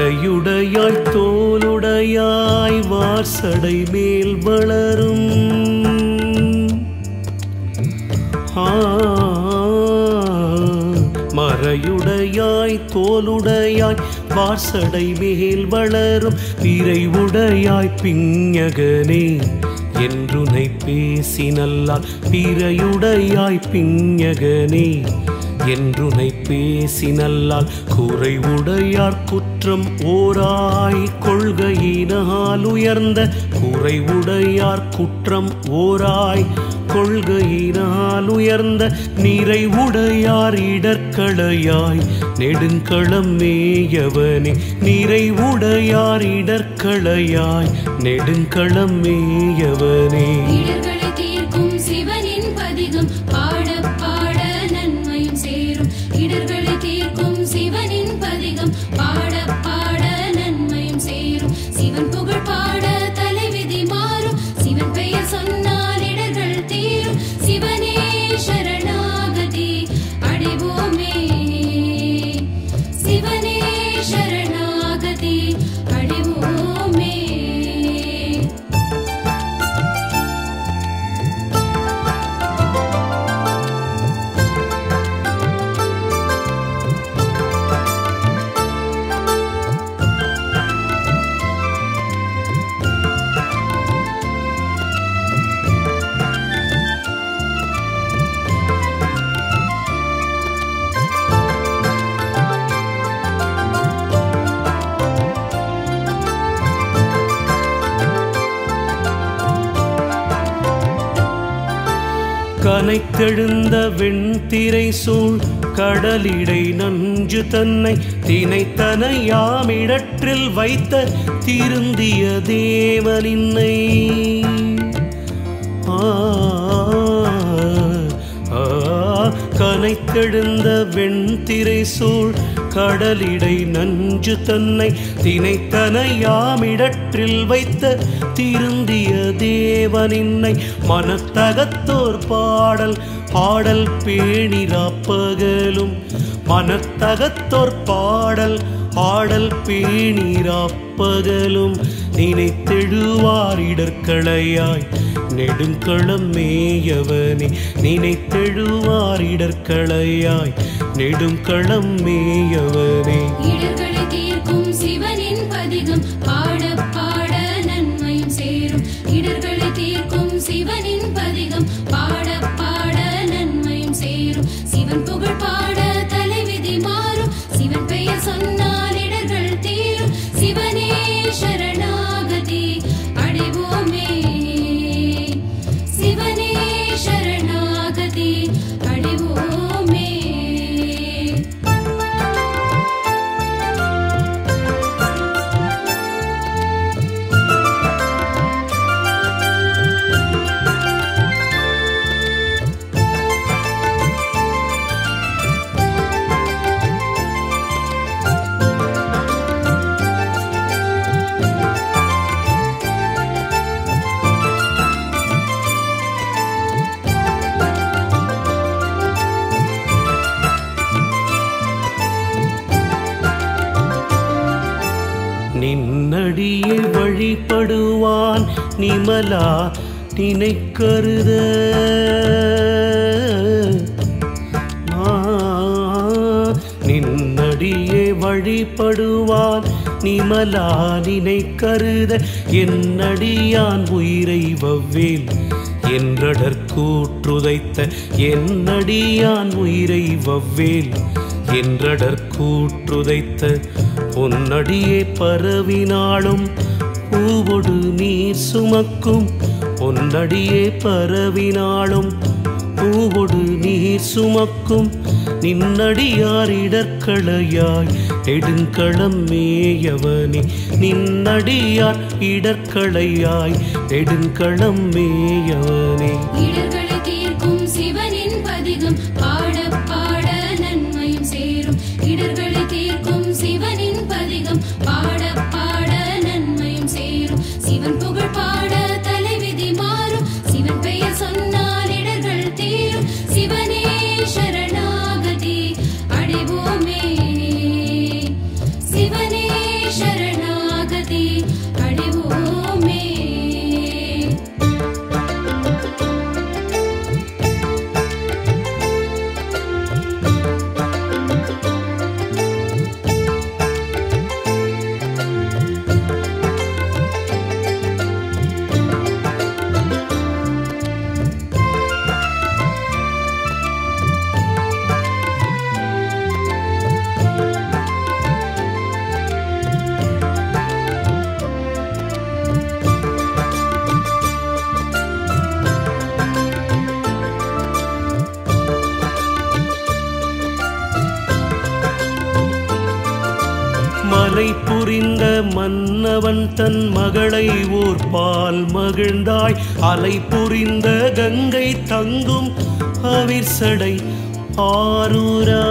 பிறையுடையாய் தோலுடையாய் வார்சடை மேல் வளரும் ஆ, மறையுடையாய் தோலுடையாய் வார்சடை மேல் வளரும் பிறைவுடையாய் பிஞகனே என்றுனை பேசி நல்லால் பிறையுடையாய் பிஞகனே என்றுனை பேசி நல்லால் குறைவுடையார் குற்றம் ஓராய் கொள்கையினால் உயர்ந்த குறைவுடையார் குற்றம் ஓராய் கொள்கையினால் உயர்ந்த நிறைவுடையார் இடர்களையாய் நெடுங்களம் மேயவனே நிறைவுடையார் இடர்களையாய் நெடுங்களம் மேயவனே இடர்களை தீர்க்கும் சிவனின் பதிகம் பாட பாட நன்மையும் சேரும் இடர்களை தீர்க்கும் சிவனின் பதிகம் பாட பாட நன்மையும் சேரும் சிவன் புகழ் பாட தலைவிதி மாறும் சிவன் பெயர் சொன்னால் இடர்கள் தீரும் சிவனே சரணாகதி அடைவோமே சிவனே சரணாகதி அடைவோமே கனைத்தெழுந்த வெண்திரை சூழ் கடலிடை நஞ்சு தன்னை தினைத்தனையாமிடற்றில் வைத்த திருந்திய தேவனின்னை ஆ, ஆ, கனைத்தெழுந்த வெண்திரை சூழ் கடலிடை நஞ்சு தன்னை தினைத்தனையாமிடற்றில் வைத்த திருந்திய தேவனின்னை மனத்தகத்தோர் பாடல் பாடல் பேணிராப்பகலும் மனத்தகத்தோர் பாடல் ஆடல் பேணிராப்பகலும் நினைத்தெழுவார் இடர்களையாய் நெடுங்களம் மேயவனே நினைத்தெழுவார் இடர்களையாய் நெடுங்களம் மேயவனே இடர்களை தீர்க்கும் சிவனின் பதிகம் பாட பாட நன்மையும் சேரும் இடர்களை தீர்க்கும் சிவனின் பதிகம் பாட பாட நன்மையும் சேரும் சிவன் புகழ் பாட தலைவிதி மாறும் சிவன் பெயர் சொன்னால் இடர்கள் தீரும் சிவனே சரணாகதி அடைவோமே சிவனே சரணாகதி அடைவோமே நின்னடியை வழிபடுவான் நிமலா நினைக்கருத ஆ, நின்னடியே வழிபடுவான் நிமலா நினைக்கருத என்னடியான் உயிரை வவ்வேல் என்றடற்கூற்றுதைத்த என்னடியான் உயிரை வவ்வேல் என்றடற்கூற்றுதைத்த பொன்னடியே பரவினாலும் பூவொடு நீர் சுமக்கும் பொன்னடியே பரவினாலும் பூவொடு நீர் சுமக்கும் நின்னடியார் இடர்களையாய் நெடுங்களம் மேயவனே நின்னடியார் இடர்களையாய் நெடுங்களம் மேயவனே இடர்களை தீர்க்கும் சிவனின் பதிகம் பாட பாட நன்மையும் சேரும் இடர்களை தீர்க்கும் சிவனின் பதிகம் பாட பாட நன்மையும் சேரும் சிவன் புகழ் பாட தலைவிதி மாறும் சிவன் பெயர் சொன்னால் இடர்கள் தீரும் சிவனே சரணாகதி அடைவோமே சிவனே சரணாகதி அடைவோமே மலை புரிந்த மன்னவன் தன் மகளை ஓர் பால் மகிழ்ந்தாய் அலை புரிந்த கங்கை தங்கும் அவிர்சடை ஆரூரா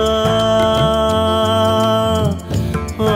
ஆ,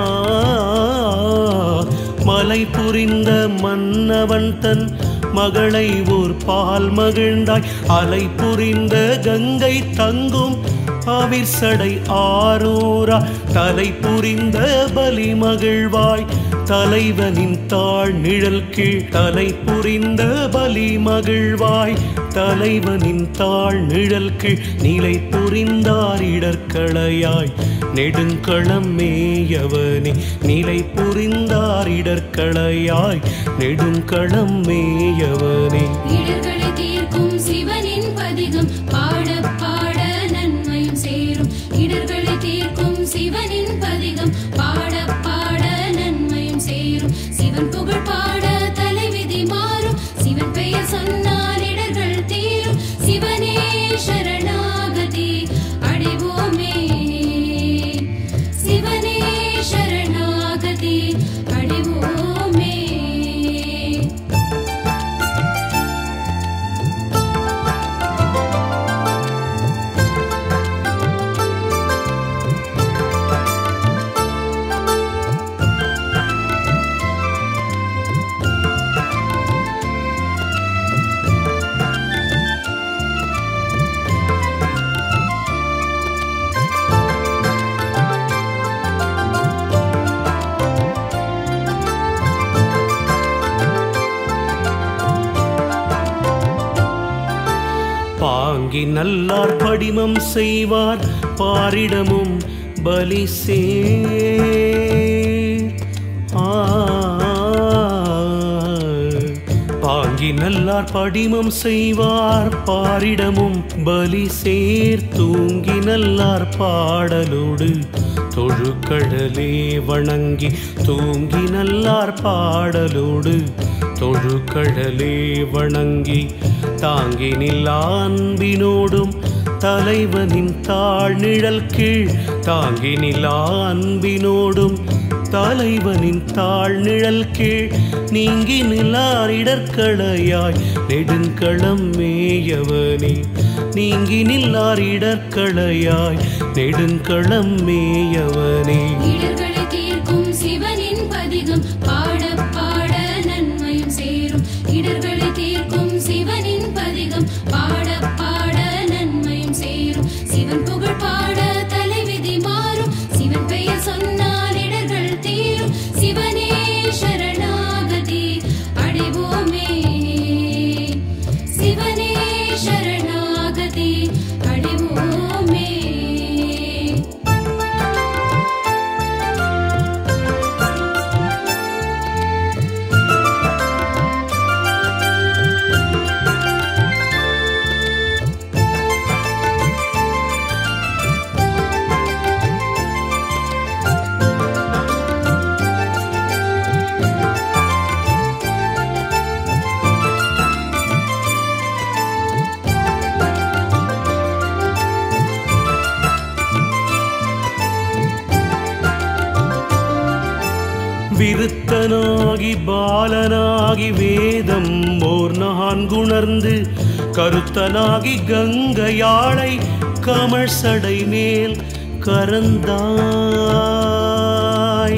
மலை புரிந்த மன்னவன் தன் மகளை ஓர் பால் மகிழ்ந்தாய் அலை புரிந்த கங்கை தங்கும் அவிர்சடை ஆரூரா தலை புரிந்த பலி மகிழ்வாய் தலைவனின் தாழ் நிழல் கீழ் தலை புரிந்த பலி மகிழ்வாய் தலைவனின் தாழ் நிழல் கீழ் நிலை புரிந்தார் இடர்களையாய் நெடுங்களம் மேயவனே நிலை புரிந்தார் இடர்களையாய் நெடுங்களம் மேயவனே இடர்களை தீர்க்கும் சிவனின் பதிகம் பாட பாட நன்மையும் சேரும் இடர்களை தீர்க்கும் சிவனின் பதிகம் பாட பாட நன்மையும் சேரும் சிவன் புகழ் பாட தலைவிதி மாறும் சிவன் பெயர் சொன்னால் இடர்கள் தீரும் சிவனே சரணாகதி அடைவோமே சிவனே சரணாகதி அடைவோமே பாங்கி நல்லார் படிமம் செய்வார் பாரிடமும் பலி சேர் ஆ. பாங்கி நல்லார் படிமம் செய்வார் பாரிடமும் பலி சேர் தூங்கி நல்லார் பாடலோடு தொழுக்கடலே வணங்கி தூங்கி நல்லார் பாடலோடு தொழுக்கடலே வணங்கி தாங்கி நில்லா அன்பினோடும் தலைவனின் தாழ் நிழல் கீழ் தாங்கி நில்லா அன்பினோடும் தலைவனின் தாழ் நிழல் கீழ் நீங்கி நிலார் இடர்களையாய் நெடுங்களம் மேயவனே நீங்கி நில்லார் இடர்களையாய் நெடுங்களம் மேயவனே இடர்களை தீர்க்கும் சிவனின் பதிகம் பாட பாட நன்மையும் சேரும் இடர்களை தீர்க்கும் சிவனின் பதிகம் பாட பாட நன்மையும் சேரும் சிவன் புகழ் பாட தலைவிதி மாறும் சிவன் பெயர் சொன்னால் இடர்கள் தீரும் சிவனே சரணாகதி அடைவோமே சிவனே சரணாகதி அடைவோமே விருத்தனாகி பாலனாகி வேதம் ஓர் நான் குணர்ந்து கருத்தனாகி கங்கையாளை கமழ் சடை மேல் கரந்தாய்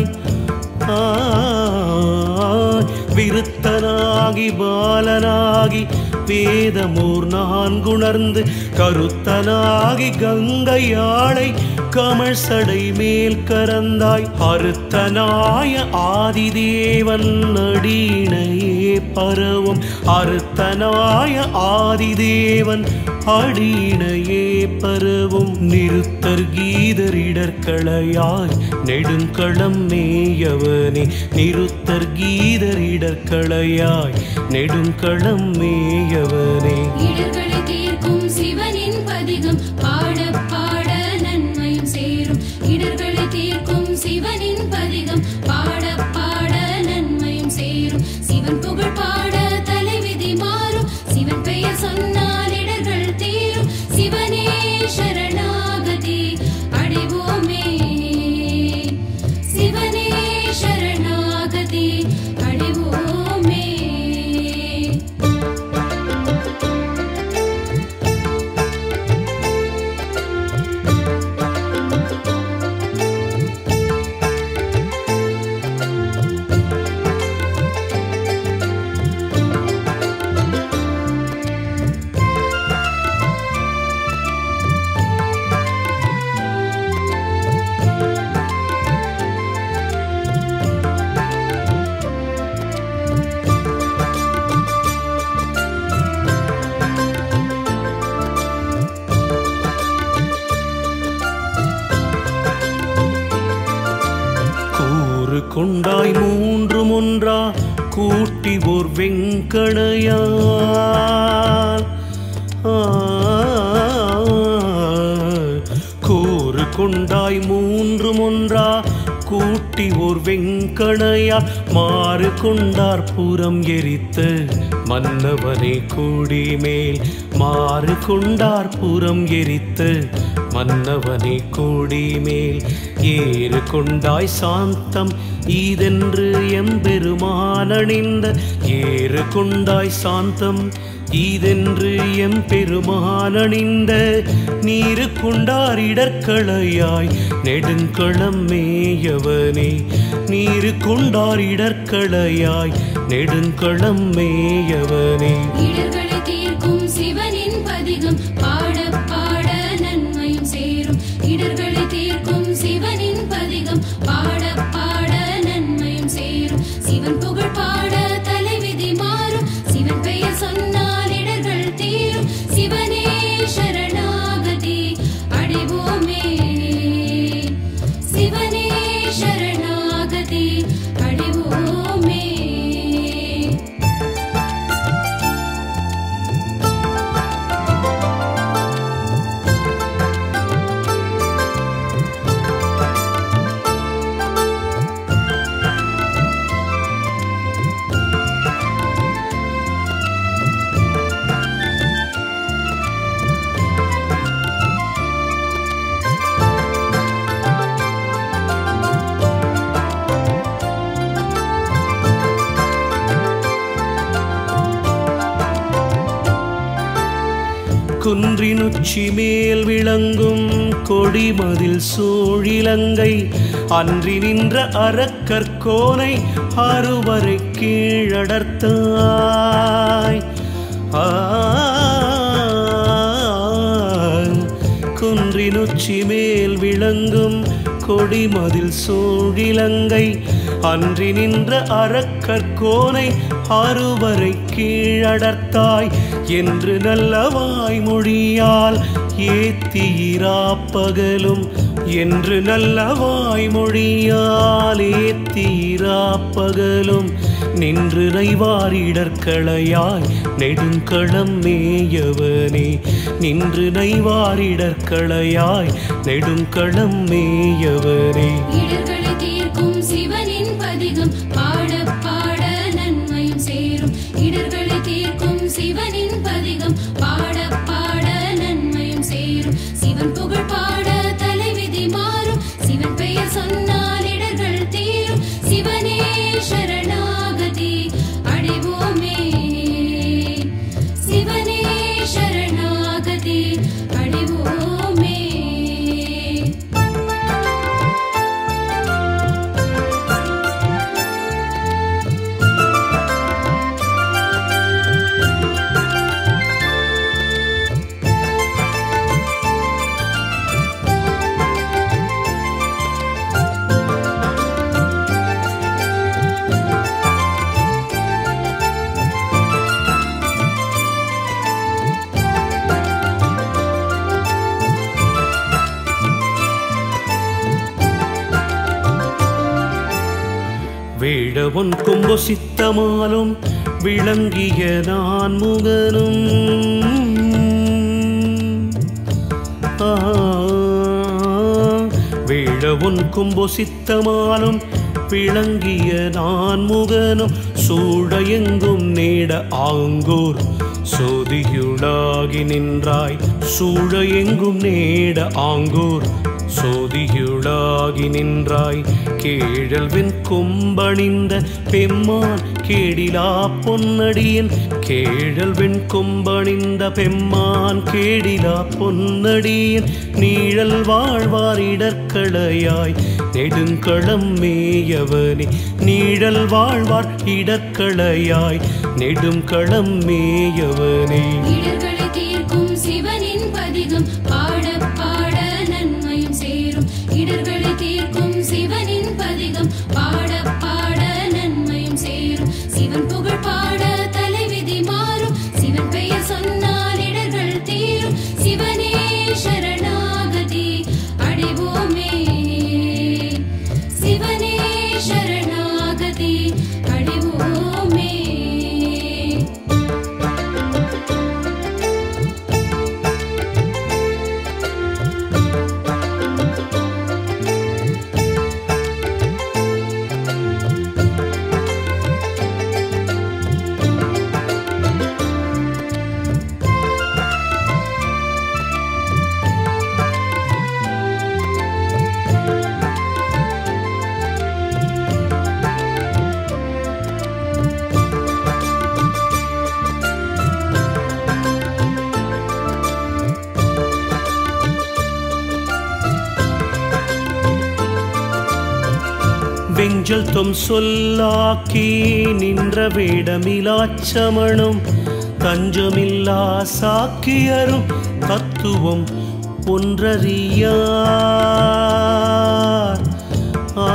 ஆய். விருத்தனாகி பாலனாகி வேதமோர் நான் குணர்ந்து கருத்தனாகி கங்கையாளை கமழ் சடை மேல் கரந்தாய் அறுத்தனாய ஆதிதேவன் அடியினையே பரவும் அறுத்தனாய ஆதிதேவன் அடியினையே பரவும் நிறுத்தர் கீதரிடர்களையாய் நெடுங்களம் மேயவனே நிறுத்தர் கீதரிடர்களையாய் நெடுங்களம் மேயவனே இடர்களை தீர்க்கும் சிவனின் பதிகம் பாட பாட நன்மையும் சேரும் இடர்களை தீர்க்கும் சிவனின் பதிகம் பாட பாட நன்மையும் சேரும் சிவன் புகழ் பாட தலைவிதி மாறும் சிவன் பெயர் சொன்னால் இடர்கள் தீரும் சிவனே சரணாகதி அடைவோமே சிவனே சரணாகதி அடைவோமே கூறு கொண்டாய் மூன்றும் ஒன்றா கூட்டி ஓர் வெங்கடையால் ஆ, கூறு கொண்டாய் மூன்றும் ஒன்றா கூட்டி ஓர் வெங்கடையால் மாறு கொண்டார் புறம் எரித்து மன்னவனே கூடி மேல் மாறு கொண்டார் புறம் எரித்து மன்னவனே கூடி மேல் ஏறு கொண்டாய் சாந்தம் ஈதென்று எம்பெருமானணிந்த ஏறு கொண்டாய் சாந்தம் ஈதென்று எம்பெருமானணிந்த நீரு கொண்டார் இடர்களையாய் நெடுங்களம் மேயவனே நீரு கொண்டார் இடர்களையாய் நெடுங்களம் மேயவனே இடர்களை தீர்க்கும் சிவனின் பதிகம் பாட பாட நன்மையும் சேரும் இடர்களை தீர்க்கும் சிவனின் பதிகம் பாட பாட நன்மையும் சேரும் சிவன் புகழ் பாட தலைவிதி மாறும் சிவன் பெயர் சொன்னால் இடர்கள் தீரும் சிவனே சரணாகதி அடைவோமே சிவனே சரணாகதி அடைவோமே குன்றினுச்சி மேல் விளங்கும் கொடிமதில் சூழிலங்கை அன்றி நின்ற அறக்கற்கோனை அறுவரை கீழடர்த்தாய் ஆ குன்றினுச்சி மேல் விளங்கும் கொடிமதில் சூழிலங்கை அன்றி நின்ற அறக்கற்கோனை அறுவரை கீழடர்த்தாய் என்று நல்ல வாய்மொழியால் ஏத்தீராப்பகலும் என்று நல்ல வாய்மொழியால் ஏத்தீராப்பகலும் நின்று நைவாரிடற்களையாய் நெடுங்களம் மேயவனே நின்று நைவாரிடற்களையாய் நெடுங்களம் மேயவனே இடர்களை தீர்க்கும் சிவனின் பதிகம் பாட பாட நன்மையும் சேரும் இடர்களை தீர்க்கும் சிவனின் பதிகம் பாட பாட நன்மையும் சேரும் சிவன் புகழ் பாட தலைவிதி மாறும் சிவன் பெயர் சொன்னால் இடர்கள் தீரும் சிவனே சரணாகதி அடைவோமே சிவனே சரணாகதி அடைவோமே வேழவன் கொம்பு சித்தமாலும் விளங்கிய நான் முகனும் ஆ, வேழவன் கொம்பு சித்தமாலும் விளங்கிய நான் முகனும் சூழ எங்கும் நேட ஆங்கூர் சோதியுளாகி நின்றாய் சூழ எங்கும் நேட ஆங்கூர் சோதியுளாகி நின்றாய் கேழல்வின் கொம்பணிந்த பெம்மான் கேடிலா பொன்னடியன் கேழல்வின் கொம்பணிந்த பெம்மான் கேடிலா பொன்னடியன் நீழல் வாழ்வார் இடர்களையாய் நெடுங்களம் மேயவனே நீழல் வாழ்வார் இடர்களையாய் நெடுங்களம் மேயவனே இடர்களை தீர்க்கும் சிவனின் பதிகம் பாட பாட நன்மையும் சேரும் இடர்களை தீர்க்கும் சிவனின் பதிகம் பாட பாட நன்மையும் சேரும் சிவன் புகழ் பாட தலைவிதி மாறும் சிவன் பெயர் சொன்னால் இடர்கள் தீரும் சிவனே சரணாகதி அடைவோமே சிவனே சரணாகதி அடைவோமே வெஞ்சல் தொம் சொல்லாக்கி நின்ற வேடமிலாச்சமணும் தஞ்சமில்லா சாக்கியரும் தத்துவம் ஒன்றறியார் ஆ,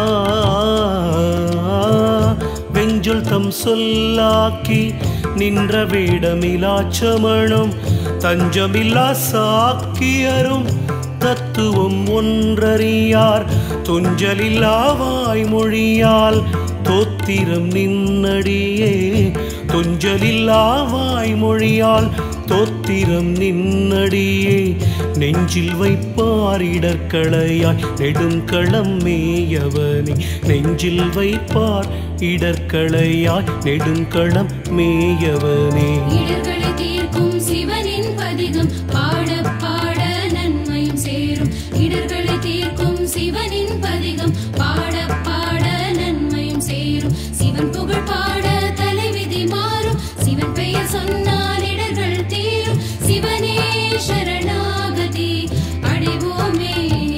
வெஞ்சொல் தம் சொல்லாக்கி நின்ற வேடமிலாச்சமணும் தஞ்சமில்லா சாக்கியரும் தத்துவம் ஒன்றறியார் துஞ்சலில்லா வாய்மொழியால் தோத்திரம் நின்னடியே துஞ்சலில்லா வாய்மொழியால் தோத்திரம் நின்னடியே நெஞ்சில் வைப்பார் இடர்களையாய் நெடுங்களம் மேயவனே நெஞ்சில் வைப்பார் இடர்களையாய் நெடுங்களம் மேயவனே இடர்களை தீர்க்கும் சிவனின் பதிகம் பாட பாட நன்மையும் சேரும் இடர்களை தீர்க்கும் சிவனின் பதிகம் பாட பாட நன்மையும் சேரும் சிவன் புகழ் பாட தலைவிதி மாறும் சிவன் பெயர் சொன்னால் இடர்கள் தீரும் சிவனே சரணாகதி அடைவோமே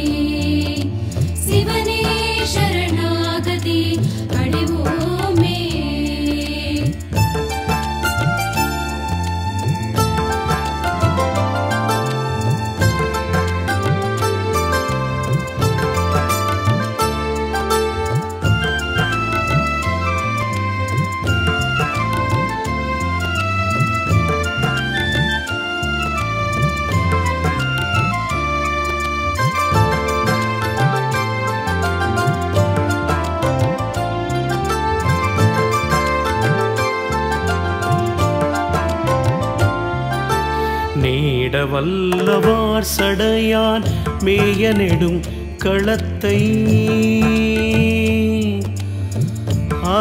சிவனே சரணாகதி அடைவோமே நீட வல்லவார் சடையான் மேய நெடும் களத்தை ஆ,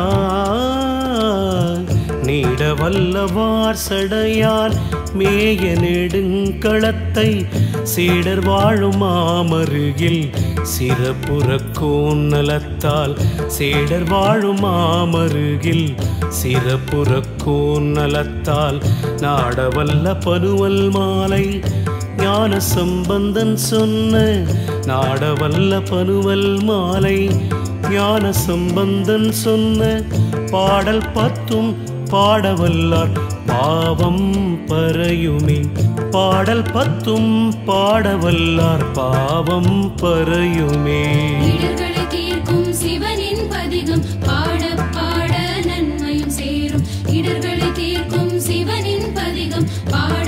நீட வல்லவார் சடையான் மேய நெடுங்களத்தை சீடர் வாழும் மாமருகில் சிறப்புறக்கோன் நலத்தால் சீடர் வாழும் மாமருகில் சிறப்புறக்கோன் நலத்தால் நாடவல்ல பனுவல் மாலை ஞான சம்பந்தன் சொன்ன நாடவல்ல பனுவல் மாலை ஞான சம்பந்தன் சொன்ன பாடல் பத்தும் பாடவல்லார் பாவம் பறையுமே பாடல் பத்தும் பாடவல்லார் பாவம் பறையுமே இடர்களை தீர்க்கும் சிவனின் பதிகம் பாட பாட நன்மையும் சேரும் இடர்களை தீர்க்கும் சிவனின் பதிகம் பாட